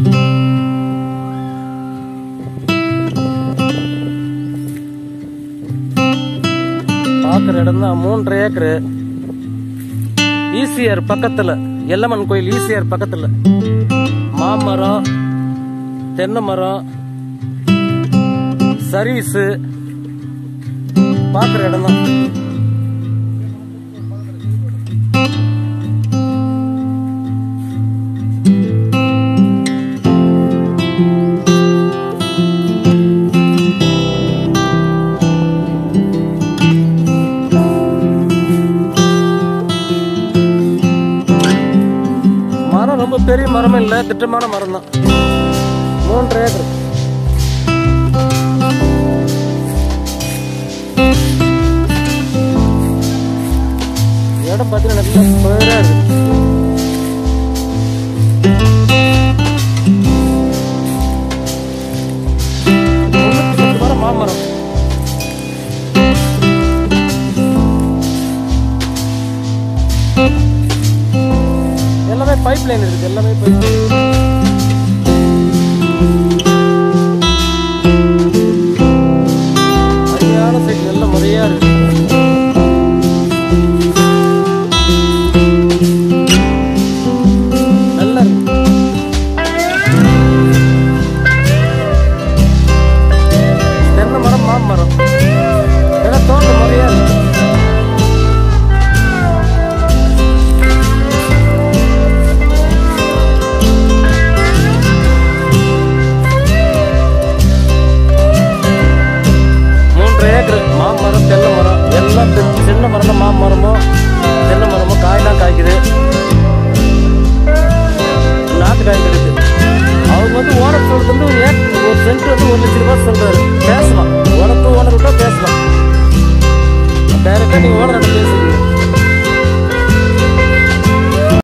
பார்க்குற இடம் தான் மூன்றரை ஏக்கரு ஈசிஆர் பக்கத்துல எல்லம்மன் கோயில் ஈசிஆர் பக்கத்துல மாமரம் தென்னை மரம் சர்வீஸு பார்க்குற இடம் தான் மரம் ரொம்ப பெரிய மரமும் இல்லை திட்டமான மரம் தான் மூன்று ஏக்கர் இடம் பார்த்தீங்கன்னா நல்ல ஸ்கொயராக இருக்கு முன்னூத்தி பத்து மரம் மாமரம் எல்லாமே பைப் லைன் இருக்கு எல்லாமே பைப் சரியான சைட் நல்ல முறையா இருக்கு நல்லா இருக்கு தென்னை மரம் மாமரம் எல்லாம் தோட்ட முறையா இருக்கு மூன்று ஏக்கர் மாமரம் தென்னை மரம் எல்லாம் சி- சின்ன மரம் தான் மாமரமும் தென்னை மரமும் காயெல்லாம் காய்க்குது நாட்டு காய் கிடைக்குது அவங்க வந்து ஓனர் சொல்றது வந்து ஒரு ஏக் ஒரு சென்ட் வந்து ஒரு லட்சம் ரூபாய் சொல்றாரு பேசலாம் ஓனர் டு ஓனர் விட்டா பேசலாம் டைரக்டா நீங்க ஓனர் பேசுங்க